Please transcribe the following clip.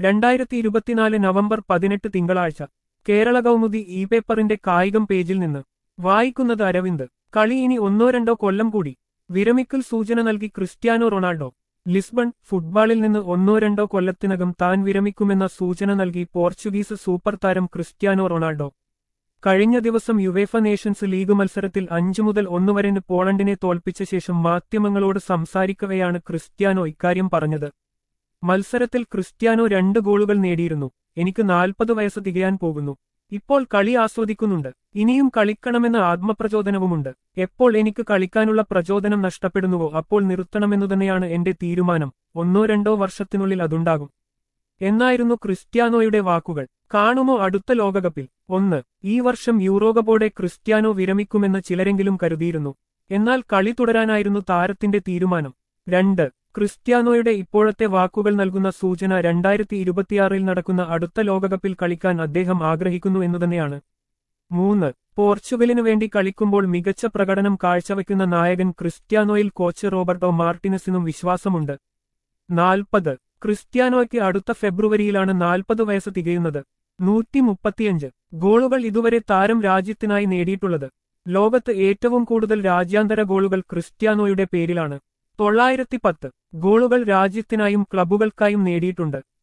രണ്ടായിരത്തി ഇരുപത്തിനാല് നവംബർ പതിനെട്ട് തിങ്കളാഴ്ച കേരള കൗമുദി ഇ പേപ്പറിന്റെ കായികം പേജിൽ നിന്ന് വായിക്കുന്നത് അരവിന്ദ് കളി ഇനി ഒന്നോ രണ്ടോ കൊല്ലം കൂടി വിരമിക്കൽ സൂചന നൽകി ക്രിസ്ത്യാനോ റൊണാൾഡോ ലിസ്ബൺ ഫുട്ബോളിൽ നിന്ന് ഒന്നോ രണ്ടോ കൊല്ലത്തിനകം താൻ വിരമിക്കുമെന്ന സൂചന നൽകി പോർച്ചുഗീസ് സൂപ്പർ താരം ക്രിസ്ത്യാനോ റൊണാൾഡോ കഴിഞ്ഞ ദിവസം യുവേഫ നേഷൻസ് ലീഗ് മത്സരത്തിൽ അഞ്ചു മുതൽ ഒന്ന് വരെ പോളണ്ടിനെ തോൽപ്പിച്ച ശേഷം മാധ്യമങ്ങളോട് സംസാരിക്കവെയാണ് ക്രിസ്ത്യാനോ ഇക്കാര്യം പറഞ്ഞത് മത്സരത്തിൽ ക്രിസ്ത്യാനോ രണ്ട് ഗോളുകൾ നേടിയിരുന്നു എനിക്ക് നാൽപ്പത് വയസ്സ് തികയാൻ പോകുന്നു ഇപ്പോൾ കളി ആസ്വദിക്കുന്നുണ്ട് ഇനിയും കളിക്കണമെന്ന ആത്മപ്രചോദനവുമുണ്ട് എപ്പോൾ എനിക്ക് കളിക്കാനുള്ള പ്രചോദനം നഷ്ടപ്പെടുന്നുവോ അപ്പോൾ നിർത്തണമെന്നു തന്നെയാണ് എന്റെ തീരുമാനം ഒന്നോ രണ്ടോ വർഷത്തിനുള്ളിൽ അതുണ്ടാകും എന്നായിരുന്നു ക്രിസ്ത്യാനോയുടെ വാക്കുകൾ കാണുമോ അടുത്ത ലോകകപ്പിൽ ഒന്ന് ഈ വർഷം യൂറോകപ്പോടെ ക്രിസ്ത്യാനോ വിരമിക്കുമെന്ന് ചിലരെങ്കിലും കരുതിയിരുന്നു എന്നാൽ കളി തുടരാനായിരുന്നു താരത്തിന്റെ തീരുമാനം രണ്ട് ക്രിസ്ത്യാനോയുടെ ഇപ്പോഴത്തെ വാക്കുകൾ നൽകുന്ന സൂചന രണ്ടായിരത്തി ഇരുപത്തിയാറിൽ നടക്കുന്ന അടുത്ത ലോകകപ്പിൽ കളിക്കാൻ അദ്ദേഹം ആഗ്രഹിക്കുന്നു എന്നുതന്നെയാണ് മൂന്ന് പോർച്ചുഗലിനു വേണ്ടി കളിക്കുമ്പോൾ മികച്ച പ്രകടനം കാഴ്ചവെക്കുന്ന നായകൻ ക്രിസ്ത്യാനോയിൽ കോച്ച് റോബർട്ടോ മാർട്ടിനസിനും വിശ്വാസമുണ്ട് നാൽപ്പത് ക്രിസ്ത്യാനോയ്ക്ക് അടുത്ത ഫെബ്രുവരിയിലാണ് നാൽപ്പത് വയസ്സ് തികയുന്നത് നൂറ്റി മുപ്പത്തിയഞ്ച് ഗോളുകൾ ഇതുവരെ താരം രാജ്യത്തിനായി നേടിയിട്ടുള്ളത് ലോകത്ത് ഏറ്റവും കൂടുതൽ രാജ്യാന്തര ഗോളുകൾ ക്രിസ്ത്യാനോയുടെ പേരിലാണ് തൊള്ളായിരത്തി പത്ത് ഗോളുകൾ രാജ്യത്തിനായും ക്ലബ്ബുകൾക്കായും നേടിയിട്ടുണ്ട്